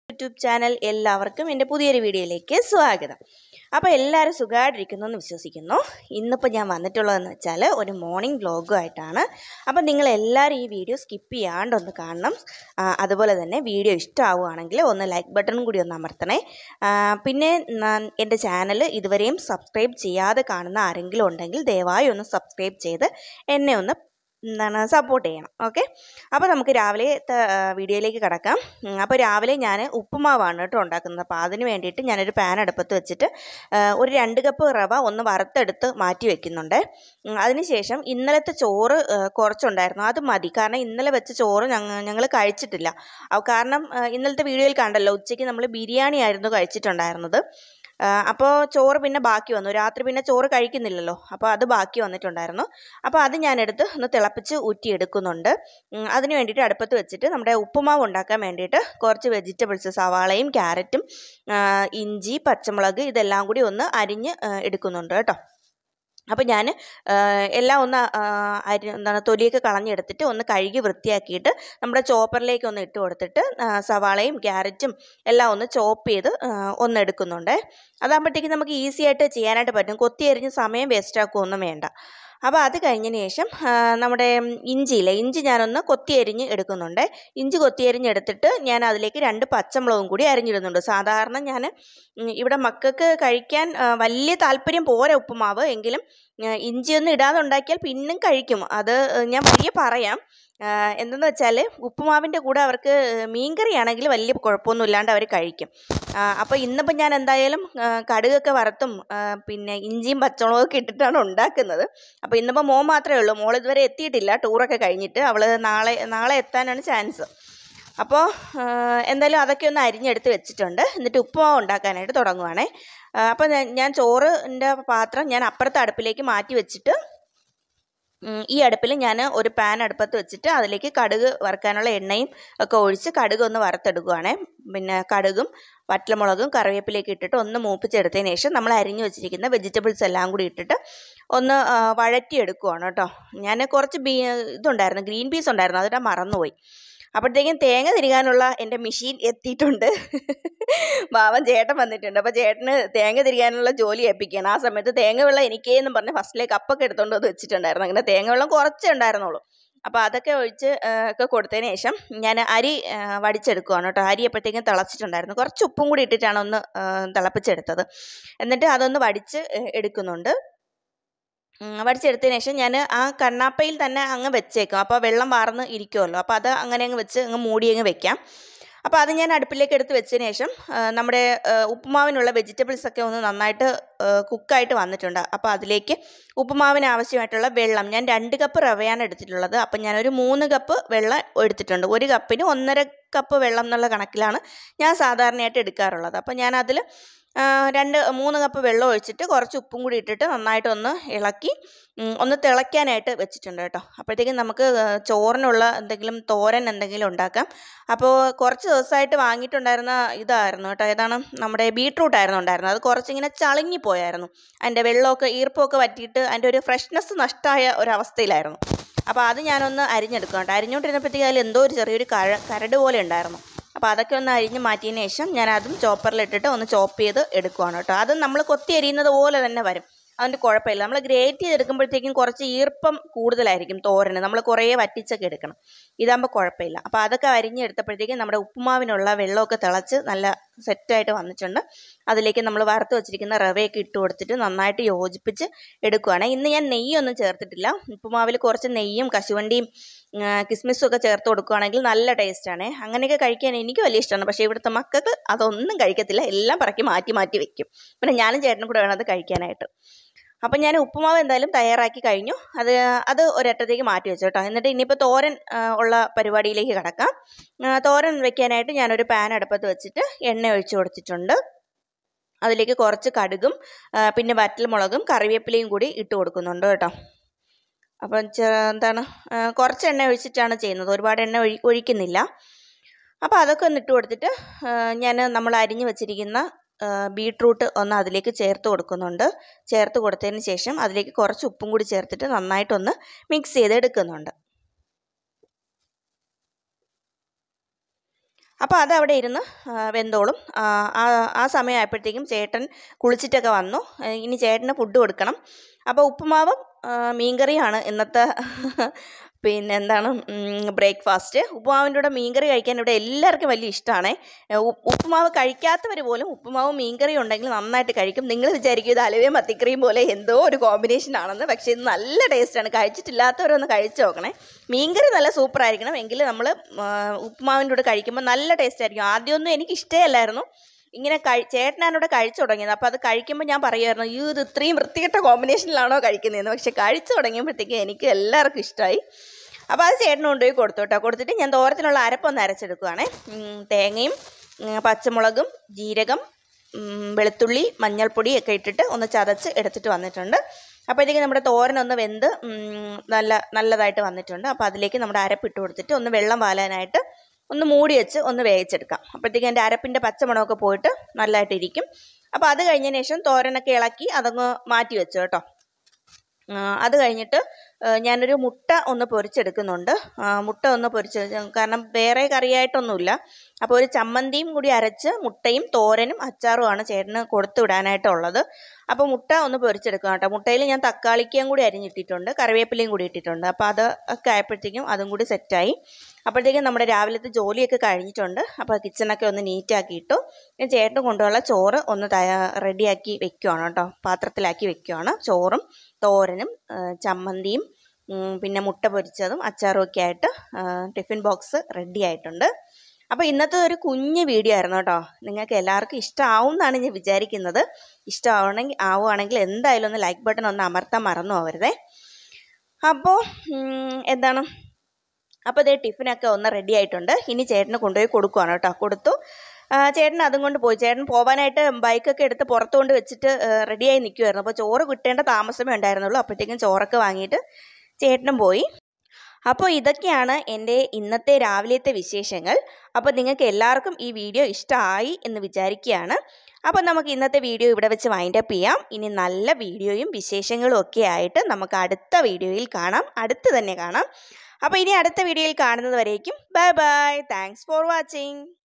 YouTube channel എല്ലാവർക്കും എൻ്റെ പുതിയൊരു വീഡിയോയിലേക്ക് സ്വാഗതം അപ്പോൾ എല്ലാവരും സുഖമായിട്ടിരിക്കുന്നു എന്ന് വിശ്വസിക്കുന്നു ഇന്നിപ്പോൾ ഞാൻ വന്നിട്ടുള്ളതെന്ന് വെച്ചാൽ ഒരു മോർണിംഗ് വ്ലോഗുമായിട്ടാണ് അപ്പോൾ നിങ്ങൾ എല്ലാവരും ഈ വീഡിയോ സ്കിപ്പ് ചെയ്യാണ്ടൊന്ന് കാണണം ആ, അതുപോലെ തന്നെ വീഡിയോ ഇഷ്ടമാവുകയാണെങ്കിൽ ഒന്ന് ലൈക്ക് ബട്ടണും കൂടി ഒന്ന് അമർത്തണേ ആ, പിന്നെ ഞാൻ- എൻ്റെ ചാനൽ ഇതുവരെയും സബ്സ്ക്രൈബ് ചെയ്യാതെ കാണുന്ന ആരെങ്കിലും ഉണ്ടെങ്കിൽ ദയവായി ഒന്ന് സബ്സ്ക്രൈബ് ചെയ്ത് എന്നെ ഒന്ന് എന്താണ് സപ്പോർട്ട് ചെയ്യണം ഓക്കെ അപ്പോൾ നമുക്ക് രാവിലത്തെ ആ, വീഡിയോയിലേക്ക് കിടക്കാം ഉം, അപ്പോൾ രാവിലെ ഞാൻ ഉപ്പുമാവാണ് കേട്ടോ ഉണ്ടാക്കുന്നത് അപ്പോൾ അതിന് വേണ്ടിയിട്ട് ഞാനൊരു പാൻ അടുപ്പത്ത് വെച്ചിട്ട് ആ, ഒരു രണ്ട് കപ്പ് റവ ഒന്ന് വറുത്തെടുത്ത് മാറ്റി വെക്കുന്നുണ്ട് ഉം, അതിനുശേഷം ഇന്നലത്തെ ചോറ് ആ, കുറച്ചുണ്ടായിരുന്നു അത് മതി കാരണം ഇന്നലെ വെച്ച ചോറ് ഞങ്ങൾ ഞങ്ങൾ കഴിച്ചിട്ടില്ല അത് കാരണം ആ, ഇന്നലത്തെ വീഡിയോയിൽ കണ്ടല്ലോ ഉച്ചയ്ക്ക് നമ്മൾ ബിരിയാണി ആയിരുന്നു കഴിച്ചിട്ടുണ്ടായിരുന്നത് അപ്പോൾ ചോറ് പിന്നെ ബാക്കി വന്നു രാത്രി പിന്നെ ചോറ് കഴിക്കുന്നില്ലല്ലോ അപ്പോൾ അത് ബാക്കി വന്നിട്ടുണ്ടായിരുന്നു അപ്പോൾ അത് ഞാനെടുത്ത് ഒന്ന് തിളപ്പിച്ച് ഊറ്റിയെടുക്കുന്നുണ്ട് ഉം, അതിന് വേണ്ടിയിട്ട് അടുപ്പത്ത് വെച്ചിട്ട് നമ്മുടെ ഉപ്പുമാവ് ഉണ്ടാക്കാൻ വേണ്ടിയിട്ട് കുറച്ച് വെജിറ്റബിൾസ് സവാളയും ക്യാരറ്റും ആ, ഇഞ്ചി പച്ചമുളക് ഇതെല്ലാം കൂടി ഒന്ന് അരിഞ്ഞ് ആ, എടുക്കുന്നുണ്ട് കേട്ടോ അപ്പോൾ ഞാൻ എല്ലാം ഒന്ന് ആ, അരി എന്താണ് തൊലിയൊക്കെ കളഞ്ഞെടുത്തിട്ട് ഒന്ന് കഴുകി വൃത്തിയാക്കിയിട്ട് നമ്മുടെ ചോപ്പറിലേക്ക് ഒന്ന് ഇട്ട് കൊടുത്തിട്ട് ആ, സവാളയും ക്യാരറ്റും എല്ലാം ഒന്ന് ചോപ്പ് ചെയ്ത് ആ, ഒന്ന് എടുക്കുന്നുണ്ട് അതാകുമ്പോഴത്തേക്കും നമുക്ക് ഈസി ആയിട്ട് ചെയ്യാനായിട്ട് പറ്റും കൊത്തി അരിഞ്ഞ് സമയം വേസ്റ്റ് ആക്കുകയൊന്നും വേണ്ട അപ്പോൾ അത് കഴിഞ്ഞതിന് ശേഷം ആ, നമ്മുടെ ഇഞ്ചിയില്ലേ ഇഞ്ചി ഞാനൊന്ന് കൊത്തി അരിഞ്ഞ് എടുക്കുന്നുണ്ട് ഇഞ്ചി കൊത്തി അരിഞ്ഞ് എടുത്തിട്ട് ഞാൻ അതിലേക്ക് രണ്ട് പച്ചമുളകും കൂടി അരിഞ്ഞിടുന്നുണ്ട് സാധാരണ ഞാൻ ഉം, ഇവിടെ മക്കൾക്ക് കഴിക്കാൻ ആ, വലിയ താല്പര്യം പോരാ ഉപ്പുമാവ് എങ്കിലും ആ, ഇഞ്ചിയൊന്നും ഇടാതെ ഉണ്ടാക്കിയാൽ പിന്നും കഴിക്കും അത് ഞാൻ വഴിയെ പറയാം ആ, എന്തെന്ന് വെച്ചാൽ ഉപ്പുമാവിൻ്റെ കൂടെ അവർക്ക് മീൻകറി ആണെങ്കിൽ വലിയ കുഴപ്പമൊന്നും ഇല്ലാണ്ട് അവർ കഴിക്കും അപ്പോൾ ഇന്നിപ്പോൾ ഞാൻ എന്തായാലും ആ, കടുകൊക്കെ വറുത്തും ആ, പിന്നെ ഇഞ്ചിയും പച്ചമുളകൊക്കെ ഇട്ടിട്ടാണ് ഉണ്ടാക്കുന്നത് അപ്പോൾ ഇന്നിപ്പോൾ മോൻ മാത്രമേ ഉള്ളൂ മോൾ ഇതുവരെ എത്തിയിട്ടില്ല ടൂറൊക്കെ കഴിഞ്ഞിട്ട് അവൾ നാളെ നാളെ എത്താനാണ് ചാൻസ് അപ്പോൾ എന്തായാലും അതൊക്കെ ഒന്ന് അരിഞ്ഞെടുത്ത് വെച്ചിട്ടുണ്ട് എന്നിട്ട് ഉപ്പുമാവ് ഉണ്ടാക്കാനായിട്ട് തുടങ്ങുവാണേ അപ്പോൾ ഞാൻ ചോറിൻ്റെ പാത്രം ഞാൻ അപ്പുറത്തെ അടുപ്പിലേക്ക് മാറ്റി വെച്ചിട്ട് ഉം, ഈ അടുപ്പിൽ ഞാൻ ഒരു പാൻ അടുപ്പത്ത് വെച്ചിട്ട് അതിലേക്ക് കടുക് വറുക്കാനുള്ള എണ്ണയും ഒക്കെ ഒഴിച്ച് കടുക് ഒന്ന് വറുത്തെടുക്കുവാണേ പിന്നെ കടുകും വറ്റൽമുളകും കറിവേപ്പിലേക്ക് ഇട്ടിട്ട് ഒന്ന് മൂപ്പിച്ചെടുത്തതിന് ശേഷം നമ്മൾ അരിഞ്ഞു വെച്ചിരിക്കുന്ന വെജിറ്റബിൾസ് എല്ലാം കൂടി ഇട്ടിട്ട് ഒന്ന് ആ, വഴറ്റിയെടുക്കുവാണ് കേട്ടോ ഞാൻ കുറച്ച് ബീ ഇതുണ്ടായിരുന്നു ഗ്രീൻ പീസ് ഉണ്ടായിരുന്നു അതിട്ട് മറന്നുപോയി അപ്പോഴത്തേക്കും തേങ്ങ തിരികാനുള്ള എൻ്റെ മെഷീൻ എത്തിയിട്ടുണ്ട് ബാവൻ ചേട്ടൻ വന്നിട്ടുണ്ട് അപ്പോൾ ചേട്ടന് തേങ്ങ തിരികാനുള്ള ജോലി ഏൽപ്പിക്കുകയാണ് ആ സമയത്ത് തേങ്ങ വെള്ളം എനിക്കേന്നും പറഞ്ഞ് ഫസ്റ്റിലേക്ക് കപ്പൊക്കെ എടുത്തുകൊണ്ട് വന്ന് വെച്ചിട്ടുണ്ടായിരുന്നു അങ്ങനെ തേങ്ങ വെള്ളം കുറച്ചേ ഉണ്ടായിരുന്നുള്ളൂ അപ്പോൾ അതൊക്കെ ഒഴിച്ച് ആ, ഒക്കെ കൊടുത്തതിന് ശേഷം ഞാൻ അരി ആ, വടിച്ചെടുക്കുവാണ് കേട്ടോ അരി അപ്പോഴത്തേക്കും തിളച്ചിട്ടുണ്ടായിരുന്നു കുറച്ച് ഉപ്പും കൂടി ഇട്ടിട്ടാണ് ഒന്ന് ആ, തിളപ്പിച്ചെടുത്തത് എന്നിട്ട് അതൊന്ന് വടിച്ച് ഏ, എടുക്കുന്നുണ്ട് ഉം, വടിച്ചെടുത്തതിന് ശേഷം ഞാൻ ആ കണ്ണാപ്പയിൽ തന്നെ അങ്ങ് വെച്ചേക്കും അപ്പോൾ വെള്ളം വാർന്ന് ഇരിക്കുമല്ലോ അപ്പോൾ അത് അങ്ങനെ അങ്ങ് വെച്ച് അങ്ങ് മൂടി അങ്ങ് വെക്കാം അപ്പോൾ അത് ഞാൻ അടുപ്പിലേക്ക് എടുത്ത് വെച്ചതിന് ശേഷം ആ, നമ്മുടെ ആ, ഉപ്പുമാവിനുള്ള വെജിറ്റബിൾസ് ഒക്കെ ഒന്ന് നന്നായിട്ട് കുക്കായിട്ട് വന്നിട്ടുണ്ട് അപ്പോൾ അതിലേക്ക് ഉപ്പുമാവിന് ആവശ്യമായിട്ടുള്ള വെള്ളം ഞാൻ രണ്ട് കപ്പ് റവയാണ് എടുത്തിട്ടുള്ളത് അപ്പം ഞാനൊരു മൂന്ന് കപ്പ് വെള്ളം എടുത്തിട്ടുണ്ട് ഒരു കപ്പിന് ഒന്നര കപ്പ് വെള്ളം എന്നുള്ള കണക്കിലാണ് ഞാൻ സാധാരണയായിട്ട് എടുക്കാറുള്ളത് അപ്പോൾ ഞാൻ അതിൽ രണ്ട് മൂന്ന് കപ്പ് വെള്ളം ഒഴിച്ചിട്ട് കുറച്ച് ഉപ്പും കൂടി ഇട്ടിട്ട് നന്നായിട്ടൊന്ന് ഇളക്കി ഉം, ഒന്ന് തിളയ്ക്കാനായിട്ട് വെച്ചിട്ടുണ്ട് കേട്ടോ അപ്പോഴത്തേക്കും നമുക്ക് ആ, ചോറിനുള്ള എന്തെങ്കിലും തോരൻ എന്തെങ്കിലും ഉണ്ടാക്കാം അപ്പോൾ കുറച്ച് ദിവസമായിട്ട് വാങ്ങിയിട്ടുണ്ടായിരുന്ന ഇതായിരുന്നു കേട്ടോ ഏതാണ് നമ്മുടെ ബീട്രൂട്ട് ആയിരുന്നു ഉണ്ടായിരുന്നത് അത് കുറച്ചിങ്ങനെ ചളുങ്ങി പോയായിരുന്നു അതിൻ്റെ വെള്ളമൊക്കെ ഈർപ്പമൊക്കെ വറ്റിയിട്ട് അതിൻ്റെ ഒരു ഫ്രഷ്നെസ് നഷ്ടമായ ഒരവസ്ഥയിലായിരുന്നു അപ്പോൾ അത് ഞാനൊന്ന് അരിഞ്ഞെടുക്കാം കേട്ടോ അരിഞ്ഞുകൊണ്ടിരുന്നപ്പോഴത്തേക്ക് അതിൽ എന്തോ ഒരു ചെറിയൊരു കഴ കരട് പോലെ ഉണ്ടായിരുന്നു അപ്പോൾ അതൊക്കെ ഒന്ന് അരിഞ്ഞ് മാറ്റിയതിന് ശേഷം ഞാൻ അതും ചോപ്പറിലിട്ടിട്ട് ഒന്ന് ചോപ്പ് ചെയ്ത് എടുക്കുവാണ് കേട്ടോ അത് നമ്മൾ കൊത്തി അരിയുന്നത് പോലെ തന്നെ വരും അതിൻ്റെ കുഴപ്പമില്ല നമ്മൾ ഗ്രേറ്റ് ചെയ്തെടുക്കുമ്പോഴത്തേക്കും കുറച്ച് ഈർപ്പം കൂടുതലായിരിക്കും തോരന് നമ്മൾ കുറേ വറ്റിച്ചൊക്കെ എടുക്കണം ഇതാകുമ്പോൾ കുഴപ്പമില്ല അപ്പോൾ അതൊക്കെ അരിഞ്ഞെടുത്തപ്പോഴത്തേക്കും നമ്മുടെ ഉപ്പുമാവിനുള്ള വെള്ളമൊക്കെ തിളച്ച് നല്ല സെറ്റായിട്ട് വന്നിട്ടുണ്ട് അതിലേക്ക് നമ്മൾ വറുത്ത് വെച്ചിരിക്കുന്ന റവയൊക്കെ ഇട്ട് കൊടുത്തിട്ട് നന്നായിട്ട് യോജിപ്പിച്ച് എടുക്കുവാണ് ഇന്ന് ഞാൻ നെയ്യൊന്നും ചേർത്തിട്ടില്ല ഉപ്പുമാവിൽ കുറച്ച് നെയ്യും കശുവണ്ടിയും ആ, കിസ്മിസും ഒക്കെ ചേർത്ത് കൊടുക്കുകയാണെങ്കിൽ നല്ല ടേസ്റ്റാണ് അങ്ങനെയൊക്കെ കഴിക്കാൻ എനിക്ക് വലിയ ഇഷ്ടമാണ് പക്ഷേ ഇവിടുത്തെ മക്കൾക്ക് അതൊന്നും കഴിക്കത്തില്ല എല്ലാം പറക്കി മാറ്റി മാറ്റി വെക്കും പിന്നെ ഞാനും ചേട്ടനും കൂടെ വേണം അത് കഴിക്കാനായിട്ട് അപ്പം ഞാൻ ഉപ്പുമാവ് എന്തായാലും തയ്യാറാക്കി കഴിഞ്ഞു അത് അത് ഒരറ്റത്തേക്ക് മാറ്റി വെച്ചു കേട്ടോ എന്നിട്ട് ഇനിയിപ്പോൾ തോരൻ ആ, ഉള്ള പരിപാടിയിലേക്ക് കിടക്കാം ആ, തോരൻ വെക്കാനായിട്ട് ഞാനൊരു പാൻ അടുപ്പത്ത് വെച്ചിട്ട് എണ്ണ ഒഴിച്ചു കൊടുത്തിട്ടുണ്ട് അതിലേക്ക് കുറച്ച് കടുകും ആ, പിന്നെ വറ്റൽമുളകും കറിവേപ്പിലയും കൂടി ഇട്ട് കൊടുക്കുന്നുണ്ട് കേട്ടോ അപ്പം ചെ- എന്താണ് ആ, കുറച്ച് എണ്ണ ഒഴിച്ചിട്ടാണ് ചെയ്യുന്നത് ഒരുപാട് എണ്ണ ഒഴി ഒഴിക്കുന്നില്ല അപ്പോൾ അതൊക്കെ ഒന്ന് ഇട്ട് കൊടുത്തിട്ട് ഞാൻ നമ്മൾ അരിഞ്ഞു വെച്ചിരിക്കുന്ന ആ, ബീട്രൂട്ട് ഒന്ന് അതിലേക്ക് ചേർത്ത് കൊടുക്കുന്നുണ്ട് ചേർത്ത് കൊടുത്തതിന് ശേഷം അതിലേക്ക് കുറച്ച് ഉപ്പും കൂടി ചേർത്തിട്ട് നന്നായിട്ടൊന്ന് മിക്സ് ചെയ്ത് എടുക്കുന്നുണ്ട് അപ്പോൾ അത് അവിടെ ഇരുന്ന് ആ, വെന്തോളും ആ, ആ ആ സമയമായപ്പോഴത്തേക്കും ചേട്ടൻ കുളിച്ചിട്ടൊക്കെ വന്നു ആ, ഇനി ചേട്ടന് ഫുഡ് കൊടുക്കണം അപ്പോൾ ഉപ്പുമാവും ആ, മീൻകറിയാണ് ഇന്നത്തെ പിന്നെ എന്താണ് ബ്രേക്ക്ഫാസ്റ്റ് ഉപ്പുമാവിൻ്റെ കൂടെ മീൻകറി കഴിക്കാൻ ഇവിടെ എല്ലാവർക്കും വലിയ ഇഷ്ടമാണ് ഉപ്പുമാവ് കഴിക്കാത്തവർ പോലും ഉപ്പുമാവും മീൻകറിയും ഉണ്ടെങ്കിൽ നന്നായിട്ട് കഴിക്കും നിങ്ങൾ വിചാരിക്കും ഇത് അലുവയും മത്തിക്കറിയും പോലെ എന്തോ ഒരു കോമ്പിനേഷൻ ആണെന്ന് പക്ഷേ ഇത് നല്ല ടേസ്റ്റാണ് കഴിച്ചിട്ടില്ലാത്തവരൊന്ന് കഴിച്ചു നോക്കണേ മീൻകറി നല്ല സൂപ്പർ ആയിരിക്കണം എങ്കിൽ നമ്മൾ ഉപ്പുമാവിൻ്റെ കൂടെ കഴിക്കുമ്പോൾ നല്ല ടേസ്റ്റ് ആയിരിക്കും ആദ്യമൊന്നും എനിക്ക് ഇഷ്ടമല്ലായിരുന്നു ഇങ്ങനെ കഴി ചേട്ടനാണ് ഇവിടെ കഴിച്ചു തുടങ്ങിയത് അപ്പോൾ അത് കഴിക്കുമ്പോൾ ഞാൻ പറയുമായിരുന്നു അയ്യോ ഇത് ഇത്രയും വൃത്തികെട്ട കോമ്പിനേഷനിലാണോ കഴിക്കുന്നതെന്ന് പക്ഷെ കഴിച്ചു തുടങ്ങിയപ്പോഴത്തേക്കും എനിക്ക് എല്ലാവർക്കും ഇഷ്ടമായി അപ്പോൾ അത് ചേട്ടന് കൊണ്ടുപോയി കൊടുത്തു കേട്ടോ കൊടുത്തിട്ട് ഞാൻ തോരത്തിനുള്ള അരപ്പൊന്ന് അരച്ചെടുക്കുവാണേ ഉം, തേങ്ങയും ഉം, പച്ചമുളകും ജീരകം ഉം, വെളുത്തുള്ളി മഞ്ഞൾപ്പൊടി ഒക്കെ ഇട്ടിട്ട് ഒന്ന് ചതച്ച് എടുത്തിട്ട് വന്നിട്ടുണ്ട് അപ്പോഴത്തേക്ക് നമ്മുടെ തോരനൊന്ന് വെന്ത് ഉം, നല്ല നല്ലതായിട്ട് വന്നിട്ടുണ്ട് അപ്പോൾ അതിലേക്ക് നമ്മുടെ അരപ്പിട്ട് കൊടുത്തിട്ട് ഒന്ന് വെള്ളം വാലാനായിട്ട് ഒന്ന് മൂടി വെച്ച് ഒന്ന് വേവിച്ചെടുക്കാം അപ്പോഴത്തേക്ക് എൻ്റെ അരപ്പിൻ്റെ പച്ചമണമൊക്കെ പോയിട്ട് നല്ലതായിട്ട് ഇരിക്കും അപ്പോൾ അത് കഴിഞ്ഞതിന് ശേഷം തോരനൊക്കെ ഇളക്കി അതങ്ങ് മാറ്റി വെച്ചു കേട്ടോ ആ, അത് കഴിഞ്ഞിട്ട് ആ, ഞാനൊരു മുട്ട ഒന്ന് പൊരിച്ചെടുക്കുന്നുണ്ട് ആ, മുട്ട ഒന്ന് പൊരിച്ച് കാരണം വേറെ കറിയായിട്ടൊന്നുമില്ല അപ്പോൾ ഒരു ചമ്മന്തിയും കൂടി അരച്ച് മുട്ടയും തോരനും അച്ചാറുമാണ് ചേട്ടന് കൊടുത്തു വിടാനായിട്ടുള്ളത് അപ്പോൾ മുട്ട ഒന്ന് പൊരിച്ചെടുക്കാം കേട്ടോ മുട്ടയിൽ ഞാൻ തക്കാളിക്കയും കൂടി അരിഞ്ഞിട്ടിട്ടുണ്ട് കറിവേപ്പിലയും കൂടി ഇട്ടിട്ടുണ്ട് അപ്പോൾ അത് ഒക്കെ ആയപ്പോഴത്തേക്കും അതും കൂടി സെറ്റായി അപ്പോഴത്തേക്കും നമ്മുടെ രാവിലത്തെ ജോലിയൊക്കെ കഴിഞ്ഞിട്ടുണ്ട് അപ്പോൾ കിച്ചണൊക്കെ ഒന്ന് നീറ്റാക്കി ഇട്ടു ഞാൻ ചേട്ടന് കൊണ്ടുള്ള ചോറ് ഒന്ന് തയ്യാ റെഡിയാക്കി വെക്കുവാണ് കേട്ടോ പാത്രത്തിലാക്കി വെക്കുവാണ് ചോറും തോരനും ആ, ചമ്മന്തിയും ഉം, പിന്നെ മുട്ട പൊരിച്ചതും അച്ചാറും ഒക്കെ ആയിട്ട് ആ, ടിഫിൻ ബോക്സ് റെഡി ആയിട്ടുണ്ട് അപ്പോൾ ഇന്നത്തെ ഒരു കുഞ്ഞ് വീഡിയോ ആയിരുന്നു കേട്ടോ നിങ്ങൾക്ക് എല്ലാവർക്കും ഇഷ്ടമാവും എന്നാണ് ഞാൻ വിചാരിക്കുന്നത് ഇഷ്ടമാവണമെങ്കിൽ ആവുകയാണെങ്കിൽ എന്തായാലും ഒന്ന് ലൈക്ക് ബട്ടൺ ഒന്ന് അമർത്താൻ മറന്നു പോകരുതേ അപ്പോൾ എന്താണ് അപ്പോൾ ഇതേ ടിഫിനൊക്കെ ഒന്ന് റെഡി ആയിട്ടുണ്ട് ഇനി ചേട്ടന് കൊണ്ടുപോയി കൊടുക്കുവാണ് കേട്ടോ കൊടുത്തു ആ, ചേട്ടൻ അതും കൊണ്ട് പോയി ചേട്ടൻ പോകാനായിട്ട് ബൈക്കൊക്കെ എടുത്ത് പുറത്ത് കൊണ്ട് വെച്ചിട്ട് റെഡിയായി നിൽക്കുമായിരുന്നു അപ്പോൾ ചോറ് കിട്ടേണ്ട താമസമേ ഉണ്ടായിരുന്നുള്ളൂ അപ്പോഴത്തേക്കും ചോറൊക്കെ വാങ്ങിയിട്ട് ചേട്ടനും പോയി അപ്പോൾ ഇതൊക്കെയാണ് എൻ്റെ ഇന്നത്തെ രാവിലത്തെ വിശേഷങ്ങൾ അപ്പോൾ നിങ്ങൾക്ക് എല്ലാവർക്കും ഈ വീഡിയോ ഇഷ്ടമായി എന്ന് വിചാരിക്കുകയാണ് അപ്പോൾ നമുക്ക് ഇന്നത്തെ വീഡിയോ ഇവിടെ വെച്ച് വൈൻഡ് അപ്പ് ചെയ്യാം ഇനി നല്ല വീഡിയോയും വിശേഷങ്ങളും ഒക്കെ ആയിട്ട് നമുക്ക് അടുത്ത വീഡിയോയിൽ കാണാം അടുത്ത് തന്നെ കാണാം അപ്പോൾ ഇനി അടുത്ത വീഡിയോയിൽ കാണുന്നത് വരേക്കും bye bye thanks for watching